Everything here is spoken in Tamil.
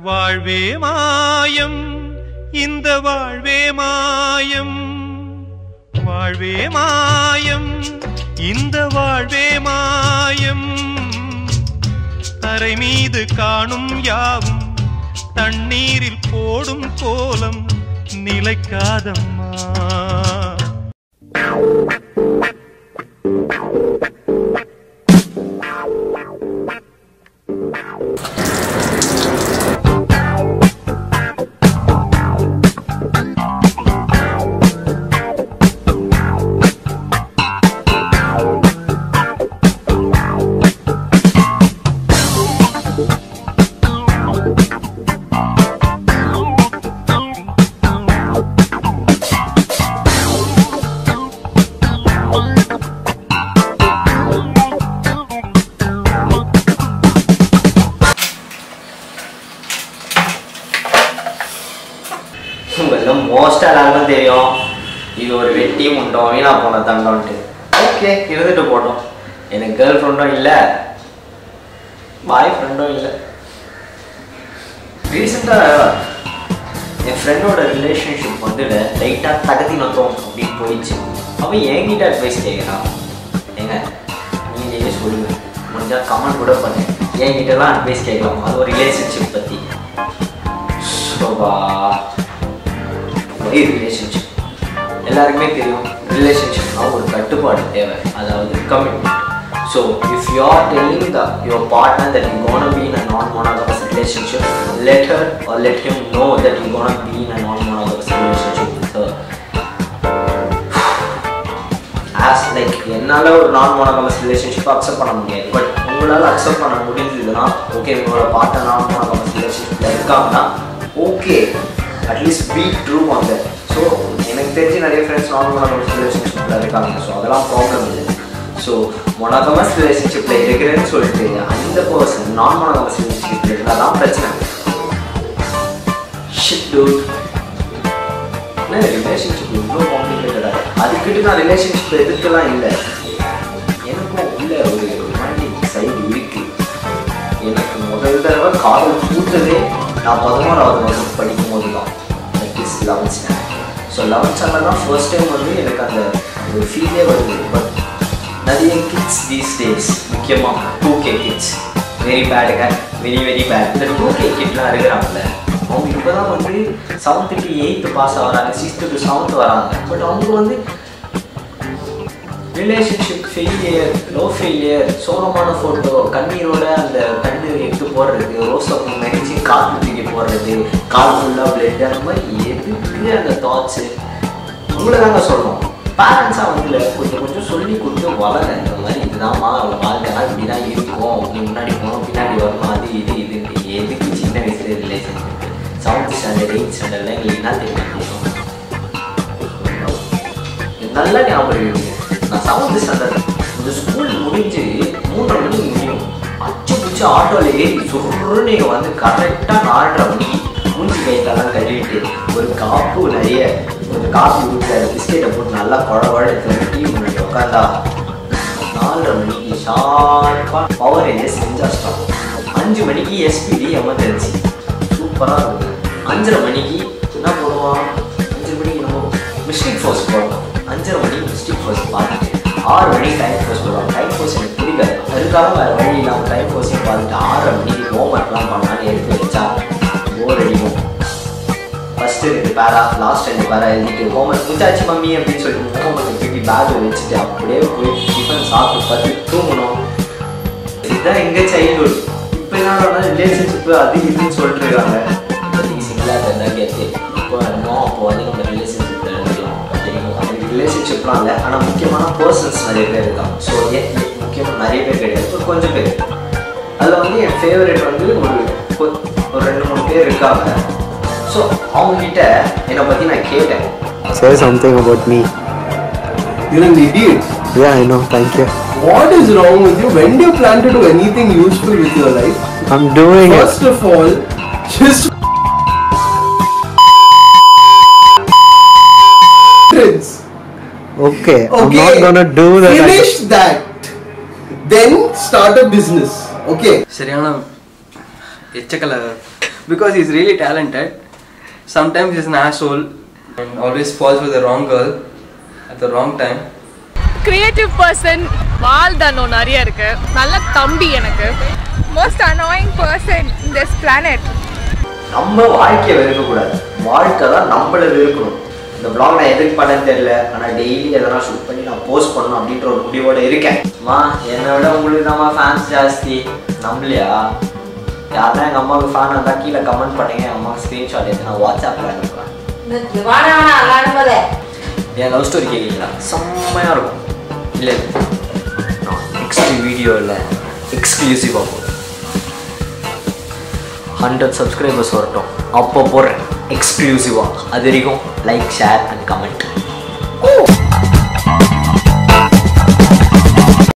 வாழ்வே மாயம் இந்த வாழ்வே மாயம் வாழ்வே மாயம் இந்த வாழ்வே மாயம் தரை மீது காணும் யாவும் தண்ணீரில் போடும் கோலம் நிலைக்காதம்மா உங்களில் மோஸ்ட்டாக எல்லாருக்கும் தெரியும் இது ஒரு வெட்டி முண்டோம் வீணா போன தண்டம்ட்டு ஓகே இருந்துட்டு போட்டோம் எனக்கு கேர்ள் ஃப்ரெண்டும் இல்லை பாய் ஃப்ரெண்டும் இல்லை ரீசெண்டாக என் ஃப்ரெண்டோட ரிலேஷன்ஷிப் வந்து லைட்டாக தகதி நத்தோம் அப்படின்னு போயிடுச்சு அவன் என்கிட்ட அட்வைஸ் கேட்குறான் ஏங்க நீங்களே சொல்லுங்க முடிஞ்சால் கமெண்ட் கூட பண்ணு என்கிட்டலாம் அட்வைஸ் கேட்கலாம் அது ஒரு ரிலேஷன்ஷிப் பற்றி ஸோபா ரிலேஷன்ஷிப் எல்லாருக்குமே தெரியும் ரிலேஷன்ஷிப்னா ஒரு கட்டுப்பாடு தேவை அதாவது commitment so if you are telling the your partner that you gonna be in a non monogamous relationship let her or let him know that you gonna be in a non monogamous relationship with her as like என்னால் ஒரு நான் மோனோகமஸ் ரிலேஷன்ஷிப் அக்செப்ட் பண்ண முடியாது பட் உங்களால் அக்செப்ட் பண்ண முடிஞ்சதுன்னா ஓகே உங்களோட பார்ட்னர் நான் மோனோகமஸ் ரிலேஷன்ஷிப்பில் இருக்காங்கன்னா okay at least be true on that so எனக்கு தெரிஞ்சு நிறைய ஃப்ரெண்ட்ஸ் நான் மோனோகமஸ் ரிலேஷன்ஷிப்பில் இருக்காங்க ஸோ அதெல்லாம் ப்ராப்ளம் இல்லை ஸோ மொனகமஸ் ரிலேஷன்ஷிப்பில் இருக்கிறேன்னு சொல்லிட்டு அந்த பர்சன் நான் மொனகமஸ் ரிலேஷன்ஷிப்பில் இருந்தால் தான் பிரச்சனை ஷிட் டூட் என்ன ரிலேஷன்ஷிப் இவ்வளோ காம்ப்ளிகேட்டடாக அதுக்கிட்ட நான் ரிலேஷன்ஷிப் எதிர்க்கலாம் இல்லை எனக்கும் உள்ள ஒரு ரொமான்டிக் சைடு இருக்கு எனக்கு முதல் தடவை காதல் பூத்ததே நான் பதினோராவது வருஷம் படிக்கும் போது தான் that is eleventh standard so eleventh standard தான் ஃபர்ஸ்ட் டைம் வந்து எனக்கு அந்த ஒரு ஃபீலே வருது பட் நிறைய கிட்ஸ் தீஸ் டேஸ் முக்கியமாக டூ கே கிட்ஸ் வெரி பேடுங்க வெரி வெரி பேட் இந்த டூ கே கிட்லாம் இருக்கிறாங்கல்ல அவங்க இப்போ தான் வந்து செவன்த்து டு எயித்து பாஸ் ஆகிறாங்க சிக்ஸ்த்து டு செவன்த் வராங்க பட் அவங்க வந்து ரிலேஷன்ஷிப் ஃபெயிலியர் லோ ஃபெயிலியர் சோகமான ஃபோட்டோ கண்ணீரோட அந்த கண்ணு எடுத்து போடுறது ரோஸ் அப்போ மெரிச்சு காற்று தூக்கி போடுறது கால் ஃபுல்லாக பிளட் அந்த மாதிரி எதுக்கு அந்த தாட்ஸு உங்களை தாங்க சொல்லணும் பேரண்ட்ஸாக வந்து கொஞ்சம் கொஞ்சம் சொல்லி கொடுத்து வளர இந்த மாதிரி இதுதான்மா அவளை வாழ்க்கைனா இப்படி தான் இருக்கும் நீ முன்னாடி போகணும் பின்னாடி வரணும் அது இது இது எதுக்கு சின்ன வயசுல ரிலேஷன்ஷிப் செவன்த் ஸ்டாண்டர்ட் எயிட் ஸ்டாண்டர்ட்ல எங்களுக்கு என்ன தெரியும் நல்லா ஞாபகம் இருக்கு நான் செவன்த் ஸ்டாண்டர்ட் இந்த ஸ்கூல் முடிஞ்சு மூன்றரை மணிக்கு முடியும் அச்சு பிடிச்சி ஆட்டோவில் ஏறி சுருன்னு நீங்கள் வந்து கரெக்டாக நாலரை மணிக்கு மூஞ்சி கைத்தெல்லாம் கழுவிட்டு ஒரு காப்பு நிறைய ஒரு காப்பி ஊற்ற பிஸ்கெட்டை போட்டு நல்லா குழ குழ டீ முன்னாடி உட்காந்தா நாலரை மணிக்கு ஷார்ப்பாக பவர் ஏரியா செஞ்சா ஸ்டாப் அஞ்சு மணிக்கு எஸ்பிடி எமர்ஜென்சி சூப்பராக இருக்குது அஞ்சரை மணிக்கு என்ன போடுவான் அஞ்சு மணிக்கு நம்ம மிஸ்டேக் ஃபோர்ஸ் போடுவோம் அஞ்சரை மணிக்கு மிஸ்டேக் ஃபோர்ஸ் பார்த்துட்டு ஆறு மணிக்கு டைம் ஃபோர்ஸ் போடுவாங்க டைம் ஃபோர்ஸ் எனக்கு பிடிக்காது அதுக்காக வேறு வழி இல்லாமல் டைம் ஃபோர்ஸையும் பார்த்துட்டு ஆறரை மணிக்கு ஹோம் ஒர்க்லாம் பண்ணாலும் எடுத்து வச்சா போர் அடிக்கும் ஃபஸ்ட்டு ரெண்டு பேரா லாஸ்ட் ரெண்டு பேரா எழுதிட்டு ஹோம் ஒர்க் முடிச்சாச்சு மம்மி அப்படின்னு சொல்லிட்டு ஹோம் ஒர்க் தூக்கி பேக்கை வச்சுட்டு அப்படியே போய் டிஃபன் சாப்பிட்டு பார்த்து தூங்கணும் இதுதான் எங்கள் சைல்ட்ஹுட் இப்போ என்ன ரிலேஷன்ஷிப் அது இதுன்னு சொல்லிட்டு இருக்காங்க இப்போதைக்கு சிங்கிளாக இருந்தால் கேட்டு இப்போ என்னமோ அப்போ வந்து நம்ம ரிலேஷன்ஷிப்பில் இருக்கலாம் தெரியும் அது ரிலேஷன்ஷிப்லாம் இல்லை ஆனால் முக்கியமான பர்சன்ஸ் நிறைய பேர் இருக்காங்க ஸோ முக்கியமாக நிறைய பேர் கிடையாது ஒரு கொஞ்சம் பேர் அதில் வந்து என் ஃபேவரட் வந்து ஒரு கொ- ஒரு ரெண்டு மூணு பேர் இருக்காங்க ஸோ அவங்கக்கிட்ட என்னை பற்றி நான் கேட்டேன் Say something about me. You're an idiot. Yeah, I know. Thank you. What is wrong with you? When do you plan to do anything useful with your life? I'm doing it. First of all, just friends. Okay, I'm Okay. not gonna do that. Finish that. Then start a business. Okay. சரியான எச்சக்கலை because he's really talented. Sometimes he's an asshole and always falls for the wrong girl at the wrong time. Creative person வாழ்தனோ நிறைய இருக்கு நல்ல தம்பி எனக்கு most annoying person in this planet நம்ம வாழ்க்கையை வெறுக்கக்கூடாது வாழ்க்கை தான் நம்மள வெறுக்கணும் இந்த vlog நான் எதுக்கு பண்ணேன்னு தெரியல ஆனால் டெய்லி எதனா ஷூட் பண்ணி நான் போஸ்ட் பண்ணணும் அப்படின்ற ஒரு முடிவோட இருக்கேன் அம்மா என்னை விட உங்களுக்கு தான் ஃபேன்ஸ் ஜாஸ்தி நம்பலையா யாருன்னா எங்கள் அம்மாவுக்கு ஃபேன் இருந்தால் கீழே கமெண்ட் பண்ணுங்க என் அம்மாவுக்கு ஸ்க்ரீன்ஷாட் எடுத்து நான் வாட்ஸ்அப்பில் அனுப்புகிறேன் என் லவ் ஸ்டோரி கேட்குறீங்களா செம்மையாக இருக்கும் இல்லை நெக்ஸ்ட் வீடியோவில் எக்ஸ்க்ளூசிவாக போகும் ஹண்ட்ரட் சப்ஸ்கிரைபர்ஸ் வரட்டும் அப்போ போடுறேன் எக்ஸ்க்ளூசிவாக அது வரைக்கும் லைக் ஷேர் அண்ட் கமெண்ட்